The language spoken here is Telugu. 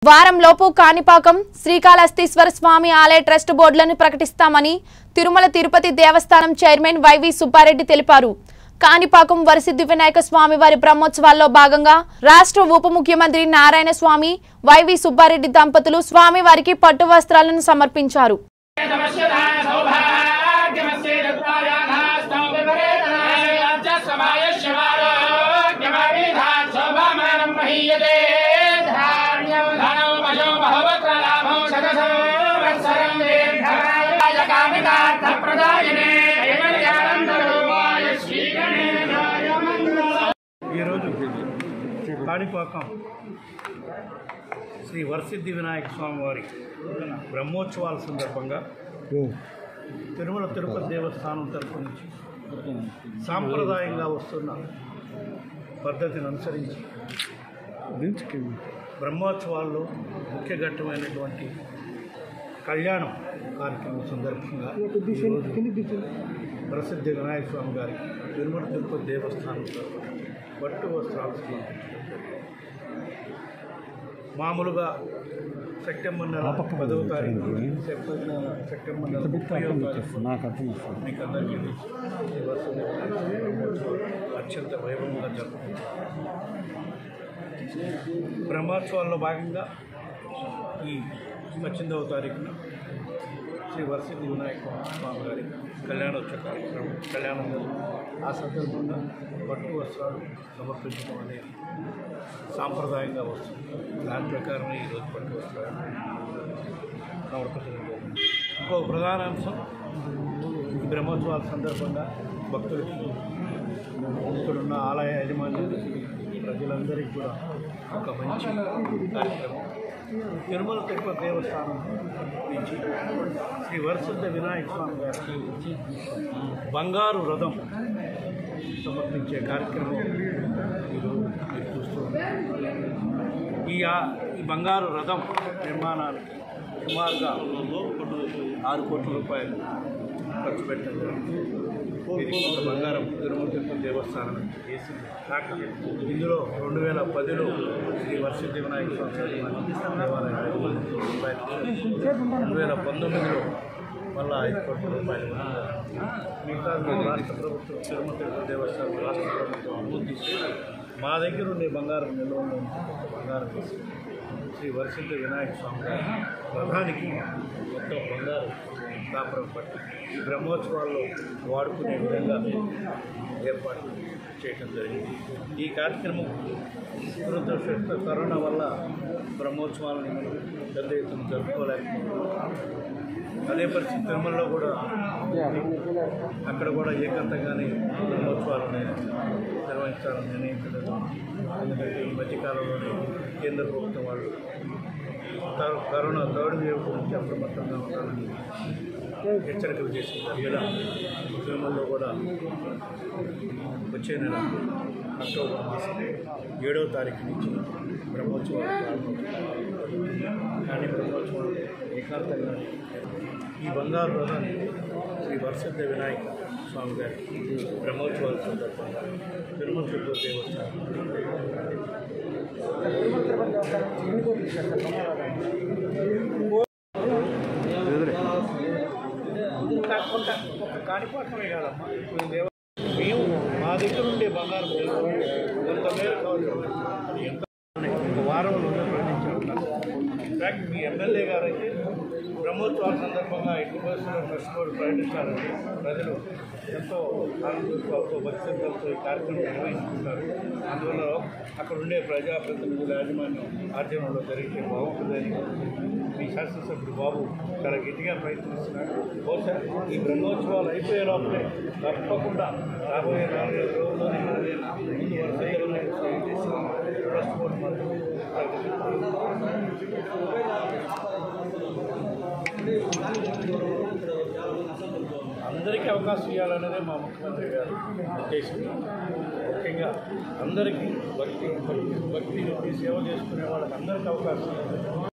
వారంలోపు కాణిపాకం శ్రీకాళహస్తీశ్వర స్వామి ఆలయ ట్రస్ట్ బోర్డులను ప్రకటిస్తామని తిరుమల తిరుపతి దేవస్థానం చైర్మన్ వైవి సుబ్బారెడ్డి తెలిపారు కాణిపాకం వరసిద్ధి వినాయక స్వామి వారి బ్రహ్మోత్సవాల్లో భాగంగా రాష్ట్ర ఉప ముఖ్యమంత్రి నారాయణ స్వామి వైవి సుబ్బారెడ్డి దంపతులు స్వామి వారికి పట్టు వస్త్రాలను సమర్పించారు ఈరోజు కాణిపాకం శ్రీ వరసిద్ధి వినాయక స్వామి వారి బ్రహ్మోత్సవాల సందర్భంగా తిరుమల తిరుపతి దేవస్థానం తరపు నుంచి సాంప్రదాయంగా వస్తున్న పద్ధతిని అనుసరించి బ్రహ్మోత్సవాల్లో ముఖ్య ఘట్టమైనటువంటి కళ్యాణం కార్యక్రమం సందర్భంగా ఈరోజు ప్రసిద్ధ వినాయక స్వామి గారి తిరుమల తిరుపతి దేవస్థానం తరపున పట్టు వస్త్రాలు సమర్పించడం జరిగింది. మామూలుగా సెప్టెంబర్ నెల పదవ తారీఖు సెప్టెంబర్ సెప్టెంబర్ నెల ముప్పైవ తారీఖు నాకు అర్థం వస్తుంది మీకు అందరికీ తెలుసు ఈ వర్షం బ్రహ్మోత్సవాలు అత్యంత వైభవంగా జరుపుకుంటారు బ్రహ్మోత్సవాల్లో భాగంగా ఈ పద్దెనిమిదవ తారీఖున శ్రీ వరసిద్ధి వినాయక స్వామి గారి కళ్యాణోత్సవ కార్యక్రమం కళ్యాణం ఆ సందర్భంగా పట్టు వస్త్రాలు సమర్పించడం అనేది సాంప్రదాయంగా వస్తుంది దాని ప్రకారం ఈరోజు పట్టు వస్త్రాలు సమర్పించడం జరిగింది ఇంకో ప్రధాన అంశం ఈ బ్రహ్మోత్సవాల సందర్భంగా భక్తులకి ఇక్కడున్న ఆలయ యాజమాన్యానికి ప్రజలందరికీ కూడా ఒక మంచి కార్యక్రమం తిరుమల తిరుపతి దేవస్థానం నుంచి శ్రీ వరసిద్ధ వినాయక స్వామి గారికి బంగారు రథం సమర్పించే కార్యక్రమం ఈరోజు మీరు చూస్తున్నారు ఈ ఆ- ఈ బంగారు రథం నిర్మాణానికి సుమారుగా ఆరు కోట్ల రూపాయలు ఖర్చు పెట్టడం జరిగింది ఇది కొంత బంగారం తిరుమల తిరుపతి దేవస్థానం చేసింది కాక ఇందులో రెండు వేల పదిలో శ్రీ వర్షిద్ధి వినాయక స్వామి దేవాలయం ఐదు కోట్ల రూపాయలు రెండు వేల పంతొమ్మిదిలో మళ్ళా ఐదు కోట్ల రూపాయలు మిగతా రాష్ట్ర ప్రభుత్వం తిరుమల తిరుపతి దేవస్థానం రాష్ట్ర ప్రభుత్వం అభివృద్ధి చేసి మా దగ్గర ఉండే బంగారం నిల్వ ఉన్న బంగారం తీసి శ్రీ వరసిద్ధ వినాయక స్వామి గారి రథానికి మొత్తం బంగారు కాపురం పట్టి ఈ బ్రహ్మోత్సవాల్లో వాడుకునే విధంగా ఏర్పాటు చేయటం జరిగింది ఈ కార్యక్రమం దురదృష్టవశాత్తు కరోనా వల్ల బ్రహ్మోత్సవాలను మనం పెద్ద ఎత్తున జరుపుకోలేకపోతున్నాం అదే పరిస్థితి తిరుమలలో కూడా అక్కడ కూడా ఏకాంతంగానే బ్రహ్మోత్సవాలు నిర్వహించాలని నిర్ణయించలేదు ఎందుకంటే ఈ మధ్యకాలంలోనే కేంద్ర ప్రభుత్వం వాళ్ళు క- కరోనా థర్డ్ వేవ్ గురించి అప్రమత్తంగా ఉండాలని హెచ్చరికలు చేసింది ఇలా తిరుమలలో కూడా వచ్చే నెల అక్టోబర్ మాసం ఏడవ తారీఖు నుంచి బ్రహ్మోత్సవాలు ప్రారంభమవుతాయి కానీ బ్రహ్మోత్సవాలు ఏకాంతంగా ఈ బంగారు రథాన్ని శ్రీ వరసిద్ధ వినాయక స్వామి గారి బ్రహ్మోత్సవాల సందర్భంగా తిరుమల తిరుపతి దేవస్థానం కాకుండా ఒక కాణిపాకమే కాదమ్మా ఇప్పుడు దేవ మేము మా దగ్గర ఉండే బంగారం కొంత మేర కావాలి అది ఎంత ఒక వారంలో ప్రకటించారు ఇన్ఫాక్ట్ మీ ఎమ్మెల్యే గారు అయితే బ్రహ్మోత్సవాల సందర్భంగా ఎట్టి పరిస్థితుల్లో ట్రస్ట్ బోర్డు ప్రకటించాలని ప్రజలు ఎంతో ఆనందోత్సవాలతో భక్తితో ఈ కార్యక్రమం నిర్వహించుకుంటారు అందువల్ల అక్కడ ఉండే ప్రజాప్రతినిధుల యాజమాన్యం ఆధ్వర్యంలో జరిగితే బాగుంటుందని మీ శాసనసభ్యుడు బాబు చాలా గట్టిగా ప్రయత్నిస్తున్నాడు బహుశా ఈ బ్రహ్మోత్సవాలు అయిపోయే లోపలే తప్పకుండా రాబోయే నాలుగైదు రోజుల్లోనే ముందు వరుసగా ట్రస్ట్ బోర్డు మాత్రం అందరికీ అవకాశం ఇవ్వాలనేదే మా ముఖ్యమంత్రి గారి ఉద్దేశం ముఖ్యంగా అందరికీ భక్తి భక్తి భక్తి సేవ చేసుకునే వాళ్ళకి అందరికీ అవకాశం ఇవ్వాలి